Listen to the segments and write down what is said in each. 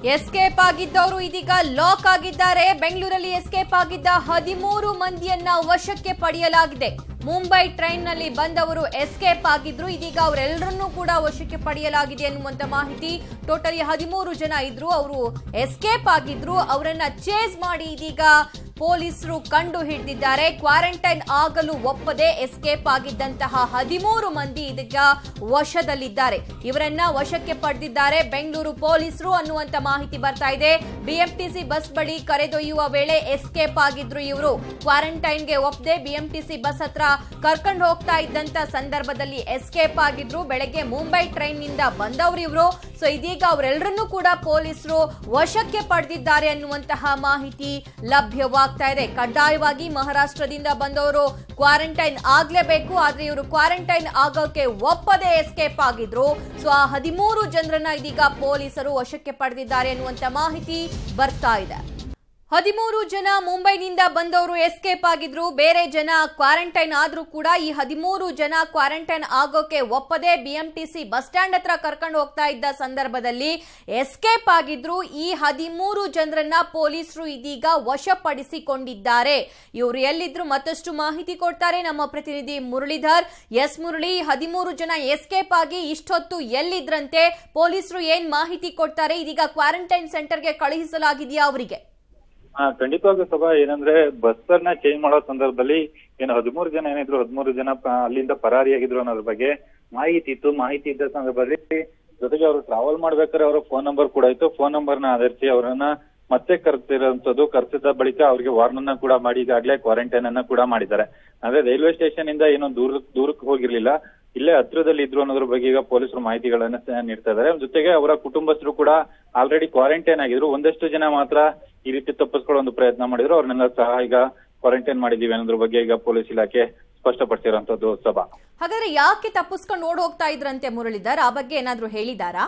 Escape ಆಗಿದ್ದವರು ಇದೀಗ lock ಆಗಿದ್ದಾರೆ ಬೆಂಗಳೂರಲ್ಲಿ ಎಸ್ಕೇಪ್ ಆಗಿದ್ದ ಹದಿಮೂರು ಮಂದಿಯನ್ನ ವಶಕ್ಕೆ ಪಡೆಯಲಾಗಿದೆ ಮುಂಬೈ ಟ್ರೈನ್ ನಲ್ಲಿ ಬಂದವರು ಎಸ್ಕೇಪ್ ಆಗಿದ್ರು ಇದೀಗ ಅವರೆಲ್ಲರನ್ನೂ ಕೂಡ ವಶಕ್ಕೆ ಪಡೆಯಲಾಗಿದೆ ಅನ್ನುವಂತ ಮಾಹಿತಿ ಟೋಟಲಿ ಹದಿಮೂರು ಜನ ಇದ್ರು ಅವರು ಎಸ್ಕೇಪ್ ಆಗಿದ್ರು ಅವರನ್ನ ಚೇಸ್ ಮಾಡಿ ಇದೀಗ ಪೊಲೀಸರು ಕಂಡು ಹಿಡಿದಿದ್ದಾರೆ ಕ್ವಾರಂಟೈನ್ ಆಗಲು ಒಪ್ಪದೆ ಎಸ್ಕೇಪ್ ಆಗಿದ್ದಂತಹ ಹದಿಮೂರು ಮಂದಿ ಇದೀಗ ವಶದಲ್ಲಿದ್ದಾರೆ ಇವರನ್ನ ವಶಕ್ಕೆ ಪಡೆದಿದ್ದಾರೆ ಬೆಂಗಳೂರು ಪೊಲೀಸರು ಅನ್ನುವಂತ ಮಾಹಿತಿ ಬರ್ತಾ ಇದೆ ಬಿಎಂಟಿಸಿ ಬಸ್ ಬಳಿ ಕರೆದೊಯ್ಯುವ ವೇಳೆ ಎಸ್ಕೇಪ್ ಆಗಿದ್ರು ಇವರು ಕ್ವಾರಂಟೈನ್ಗೆ ಒಪ್ಪದೆ ಬಿಎಂಟಿಸಿ ಬಸ್ ಹತ್ರ ಕರ್ಕೊಂಡು ಹೋಗ್ತಾ ಇದ್ದಂತ ಸಂದರ್ಭದಲ್ಲಿ ಎಸ್ಕೇಪ್ ಆಗಿದ್ರು ಬೆಳಗ್ಗೆ ಮುಂಬೈ ಟ್ರೈನ್ ನಿಂದ ಬಂದವರು ಇವರು ಸೊ ಇದೀಗ ಅವರೆಲ್ಲರನ್ನೂ ಕೂಡ ಪೊಲೀಸರು ವಶಕ್ಕೆ ಪಡೆದಿದ್ದಾರೆ ಅನ್ನುವಂತಹ ಮಾಹಿತಿ ಲಭ್ಯವಾಗ್ತಾ ಇದೆ ಕಡ್ಡಾಯವಾಗಿ ಮಹಾರಾಷ್ಟ್ರದಿಂದ ಬಂದವರು ಕ್ವಾರಂಟೈನ್ ಆಗ್ಲೇಬೇಕು ಆದ್ರೆ ಇವರು ಕ್ವಾರಂಟೈನ್ ಆಗೋಕೆ ಒಪ್ಪದೆ ಎಸ್ಕೇಪ್ ಆಗಿದ್ರು ಸೊ ಆ ಹದಿಮೂರು ಜನರನ್ನ ಇದೀಗ ಪೊಲೀಸರು ವಶಕ್ಕೆ ಪಡೆದಿದ್ದಾರೆ ಅನ್ನುವಂತ ಮಾಹಿತಿ ಬರ್ತಾ ಇದೆ ಹದಿಮೂರು ಜನ ಮುಂಬೈನಿಂದ ಬಂದವರು ಎಸ್ಕೇಪ್ ಆಗಿದ್ರು ಬೇರೆ ಜನ ಕ್ವಾರಂಟೈನ್ ಆದ್ರೂ ಕೂಡ ಈ ಹದಿಮೂರು ಜನ ಕ್ವಾರಂಟೈನ್ ಆಗೋಕೆ ಒಪ್ಪದೆ ಬಿಎಂಟಿಸಿ ಬಸ್ ಸ್ಟ್ಯಾಂಡ್ ಹತ್ರ ಕರ್ಕೊಂಡು ಹೋಗ್ತಾ ಇದ್ದ ಸಂದರ್ಭದಲ್ಲಿ ಎಸ್ಕೇಪ್ ಆಗಿದ್ರು ಈ ಹದಿಮೂರು ಜನರನ್ನ ಪೊಲೀಸರು ಇದೀಗ ವಶಪಡಿಸಿಕೊಂಡಿದ್ದಾರೆ ಇವರು ಎಲ್ಲಿದ್ರು ಮತ್ತಷ್ಟು ಮಾಹಿತಿ ಕೊಡ್ತಾರೆ ನಮ್ಮ ಪ್ರತಿನಿಧಿ ಮುರಳೀಧರ್ ಎಸ್ ಮುರಳಿ ಹದಿಮೂರು ಜನ ಎಸ್ಕೇಪ್ ಆಗಿ ಇಷ್ಟೊತ್ತು ಎಲ್ಲಿದ್ರಂತೆ ಪೊಲೀಸರು ಏನ್ ಮಾಹಿತಿ ಕೊಡ್ತಾರೆ ಇದೀಗ ಕ್ವಾರಂಟೈನ್ ಸೆಂಟರ್ಗೆ ಕಳುಹಿಸಲಾಗಿದೆಯಾ ಅವರಿಗೆ ಹಾ ಖಂಡಿತವಾಗ್ಲೂ ಸಭಾ ಏನಂದ್ರೆ ಬಸ್ ಅನ್ನ ಚೇಂಜ್ ಮಾಡೋ ಸಂದರ್ಭದಲ್ಲಿ ಏನು ಹದಿಮೂರು ಜನ ಏನಿದ್ರು ಹದಿಮೂರು ಜನ ಪ- ಅಲ್ಲಿಂದ ಪರಾರಿಯಾಗಿದ್ರು ಅನ್ನೋದ್ರ ಬಗ್ಗೆ ಮಾಹಿತಿ ಇತ್ತು ಮಾಹಿತಿ ಇದ್ದ ಸಂದರ್ಭದಲ್ಲಿ ಜೊತೆಗೆ ಅವರು ಟ್ರಾವೆಲ್ ಮಾಡ್ಬೇಕಾದ್ರೆ ಅವರ ಫೋನ್ ನಂಬರ್ ಕೂಡ ಇತ್ತು ಫೋನ್ ನಂಬರ್ ನ ಆಧರಿಸಿ ಅವರನ್ನ ಮತ್ತೆ ಕರೆಸಿರೋಂಥದ್ದು ಕರೆಸಿದ ಬಳಿಕ ಅವರಿಗೆ ವಾರ್ನ್ ಕೂಡ ಮಾಡಿ ಈಗಾಗಲೇ ಕ್ವಾರಂಟೈನ್ ಅನ್ನ ಕೂಡ ಮಾಡಿದ್ದಾರೆ ಅಂದ್ರೆ ರೈಲ್ವೆ ಸ್ಟೇಷನ್ ಇಂದ ಏನೋ ದೂರ ದೂರಕ್ಕೆ ಹೋಗಿರ್ಲಿಲ್ಲ ಇಲ್ಲೇ ಹತ್ರದಲ್ಲಿ ಇದ್ರು ಅನ್ನೋದ್ರ ಬಗ್ಗೆ ಈಗ ಪೊಲೀಸರು ಮಾಹಿತಿಗಳನ್ನ ಸ- ನೀಡ್ತಾ ಇದ್ದಾರೆ ಜೊತೆಗೆ ಅವರ ಕುಟುಂಬಸ್ಥರು ಕೂಡ ಆಲ್ರೆಡಿ ಕ್ವಾರಂಟೈನ್ ಆಗಿದ್ರು ಒಂದಷ್ಟು ಜನ ಮಾತ್ರ ಈ ರೀತಿ ತಪ್ಪಿಸ್ಕೊಳ್ಳೋ ಒಂದು ಪ್ರಯತ್ನ ಮಾಡಿದ್ರು ಅವ್ರನ್ನೆಲ್ಲ ಸಹ ಈಗ ಕ್ವಾರಂಟೈನ್ ಮಾಡಿದೀವಿ ಅನ್ನೋದ್ರ ಬಗ್ಗೆ ಈಗ ಪೊಲೀಸ್ ಇಲಾಖೆ ಸ್ಪಷ್ಟಪಡಿಸಿರುವಂತದ್ದು ಸಭಾ ಹಾಗಾದ್ರೆ ಯಾಕೆ ತಪ್ಪಿಸ್ಕೊಂಡು ಓಡ್ ಹೋಗ್ತಾ ಇದ್ರಂತೆ ಮುರಳೀಧರ್ ಆ ಬಗ್ಗೆ ಏನಾದ್ರೂ ಹೇಳಿದಾರಾ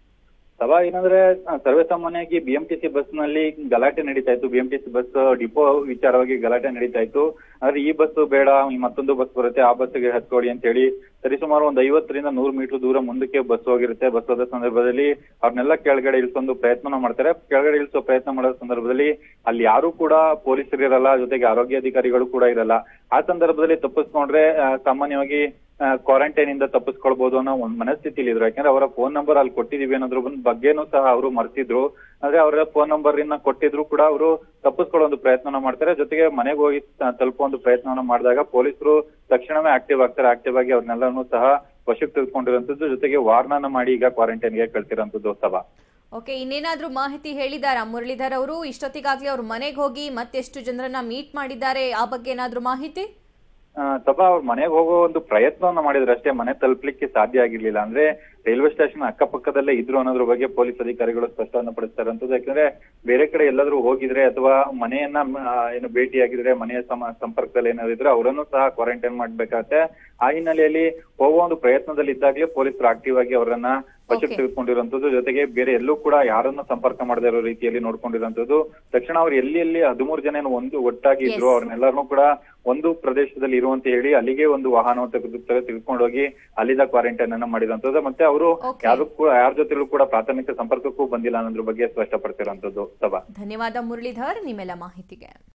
ಸಭಾ ಏನಂದ್ರೆ ಆ, ಸರ್ವೇಸಾಮಾನ್ಯವಾಗಿ ಬಿಎಂಟಿಸಿ ಬಸ್ ನಲ್ಲಿ ಗಲಾಟೆ ನಡೀತಾ ಇತ್ತು ಬಿಎಂಟಿಸಿ ಬಸ್ ಡಿಪೋ ವಿಚಾರವಾಗಿ ಗಲಾಟೆ ನಡೀತಾ ಇತ್ತು ಆದ್ರೆ ಈ ಬಸ್ ಬೇಡ ಈ ಮತ್ತೊಂದು ಬಸ್ ಬರುತ್ತೆ ಆ ಬಸ್ಗೆ ಹತ್ಕೊಳ್ಳಿ ಅಂತ ಹೇಳಿ ಸರಿಸುಮಾರು ಒಂದು ಐವತ್ತರಿಂದ ನೂರು ಮೀಟರ್ ದೂರ ಮುಂದಕ್ಕೆ ಬಸ್ ಹೋಗಿರುತ್ತೆ ಬಸ್ ಹೋದ ಸಂದರ್ಭದಲ್ಲಿ ಅವ್ರನ್ನೆಲ್ಲ ಕೆಳಗಡೆ ಇಳಿಸೊಂದು ಪ್ರಯತ್ನ ಮಾಡ್ತಾರೆ ಕೆಳಗಡೆ ಇಳಿಸೋ ಪ್ರಯತ್ನ ಮಾಡೋ ಸಂದರ್ಭದಲ್ಲಿ ಅಲ್ಲಿ ಯಾರು ಕೂಡ ಪೊಲೀಸರು ಇರಲ್ಲ ಜೊತೆಗೆ ಆರೋಗ್ಯಾಧಿಕಾರಿಗಳು ಕೂಡ ಇರಲ್ಲ ಆ ಸಂದರ್ಭದಲ್ಲಿ ತಪ್ಪಿಸ್ಕೊಂಡ್ರೆ ಆ, ಸಾಮಾನ್ಯವಾಗಿ ಕ್ವಾರಂಟೈನ್ ಇಂದ ತಪ್ಪಿಸ್ಕೊಳ್ಬಹುದು ಅನ್ನೋ ಒಂದ್ ಮನಸ್ಥಿತಿಲಿ ಇದ್ರು ಯಾಕಂದ್ರೆ ಅವರ ಫೋನ್ ನಂಬರ್ ಅಲ್ಲಿ ಕೊಟ್ಟಿದೀವಿ ಅನ್ನೋದ್ರ ಒಂದ್ ಬಗ್ಗೆನೂ ಸಹ ಅವರು ಮರ್ತಿದ್ರು ಆದ್ರೆ ಅವರ ಫೋನ್ ನಂಬರ್ ಇನ್ನ ಕೊಟ್ಟಿದ್ರು ಕೂಡ ಅವರು ತಪ್ಪಿಸ್ಕೊಳ್ಳೋ ಒಂದು ಪ್ರಯತ್ನ ಮಾಡ್ತಾರೆ ಜೊತೆಗೆ ಮನೆಗೆ ಹೋಗಿ ತ- ತಲುಪೋ ಒಂದು ಪ್ರಯತ್ನವನ್ನ ಮಾಡಿದಾಗ ಪೊಲೀಸರು ತಕ್ಷಣವೇ ಆಕ್ಟಿವ್ ಆಗ್ತಾರೆ ಆಕ್ಟಿವ್ ಆಗಿ ಅವ್ರನ್ನೆಲ್ಲನೂ ಸಹ ವಶಕ್ಕೆ ತೆಗೆದುಕೊಂಡಿರುವಂತದ್ದು ಜೊತೆಗೆ ವಾರ್ನನ್ನ ಮಾಡಿ ಈಗ ಕ್ವಾರಂಟೈನ್ಗೆ ಕಳ್ಸಿರೋಂಥದ್ದು ಸಭಾ ಓಕೆ ಇನ್ನೇನಾದ್ರೂ ಮಾಹಿತಿ ಹೇಳಿದಾರಾ ಮುರಳೀಧರ್ ಅವರು ಇಷ್ಟೊತ್ತಿಗಾಗ್ಲೇ ಅವ್ರ ಮನೆಗೆ ಹೋಗಿ ಮತ್ತೆಷ್ಟು ಜನರನ್ನ ಮೀಟ್ ಮಾಡಿದ್ದಾರೆ ಆ ಬಗ್ಗೆ ಏನಾದ್ರೂ ಮಾಹಿತಿ ಆ, ಸಭಾ ಅವ್ರ ಮನೆಗೆ ಹೋಗೋ ಒಂದು ಪ್ರಯತ್ನವನ್ನ ಮಾಡಿದ್ರು ಅಷ್ಟೇ ಮನೆ ತಲುಪಲಿಕ್ಕೆ ಸಾಧ್ಯ ಆಗಿರ್ಲಿಲ್ಲ ಅಂದ್ರೆ ರೈಲ್ವೆ ಸ್ಟೇಷನ್ ಅಕ್ಕಪಕ್ಕದಲ್ಲೇ ಇದ್ರು ಅನ್ನೋದ್ರ ಬಗ್ಗೆ ಪೊಲೀಸ್ ಅಧಿಕಾರಿಗಳು ಸ್ಪಷ್ಟವನ್ನ ಪಡಿಸ್ತಾರೆ ಅಂತದ್ದು ಯಾಕಂದ್ರೆ ಬೇರೆ ಕಡೆ ಎಲ್ಲಾದ್ರೂ ಹೋಗಿದ್ರೆ ಅಥವಾ ಮನೆಯನ್ನ ಆ, ಏನು ಭೇಟಿಯಾಗಿದ್ರೆ ಮನೆಯ ಸಮ ಸಂಪರ್ಕದಲ್ಲಿ ಏನಾದ್ರು ಇದ್ರೆ ಅವರನ್ನು ಸಹ ಕ್ವಾರಂಟೈನ್ ಮಾಡ್ಬೇಕಾಗತ್ತೆ ಆ ಹಿನ್ನೆಲೆಯಲ್ಲಿ ಹೋಗುವ ಒಂದು ಪ್ರಯತ್ನದಲ್ಲಿ ಇದ್ದಾಗಲೇ ಪೊಲೀಸರು ಆಕ್ಟಿವ್ ಆಗಿ ಅವರನ್ನ ವಶಕ್ಕೆ Okay. ತೆಗೆದುಕೊಂಡಿರುವಂತದ್ದು ಜೊತೆಗೆ ಬೇರೆ ಎಲ್ಲೂ ಕೂಡ ಯಾರನ್ನು ಸಂಪರ್ಕ ಮಾಡದೇ ಇರೋ ರೀತಿಯಲ್ಲಿ ನೋಡ್ಕೊಂಡಿರುವಂತದ್ದು ತಕ್ಷಣ ಅವ್ರು ಎಲ್ಲಿ ಎಲ್ಲಿ ಹದಿಮೂರು ಜನ ಏನು ಒಂದು ಒಟ್ಟಾಗಿ ಇದ್ರು Yes. ಅವ್ರನ್ನೆಲ್ಲರನ್ನೂ ಕೂಡ ಒಂದು ಪ್ರದೇಶದಲ್ಲಿ ಇರುವಂತ ಹೇಳಿ ಅಲ್ಲಿಗೆ ಒಂದು ವಾಹನವನ್ನು ತೆಗೆದು ತೆಗೆದುಕೊಂಡು ಹೋಗಿ ಅಲ್ಲಿಂದ ಕ್ವಾರಂಟೈನ್ ಅನ್ನ ಮಾಡಿರುವಂತದ್ದು ಮತ್ತೆ ಅವರು Okay. ಯಾರು ಕೂಡ ಯಾರ ಜೊತೆಲೂ ಕೂಡ ಪ್ರಾಥಮಿಕ ಸಂಪರ್ಕಕ್ಕೂ ಬಂದಿಲ್ಲ ಅನ್ನೋದ್ರ ಬಗ್ಗೆ ಸ್ಪಷ್ಟಪಡಿಸಿರುವಂತದ್ದು ಸಭಾ ಧನ್ಯವಾದ ಮುರಳೀಧರ್ ನಿಮ್ಮೆಲ್ಲ ಮಾಹಿತಿಗೆ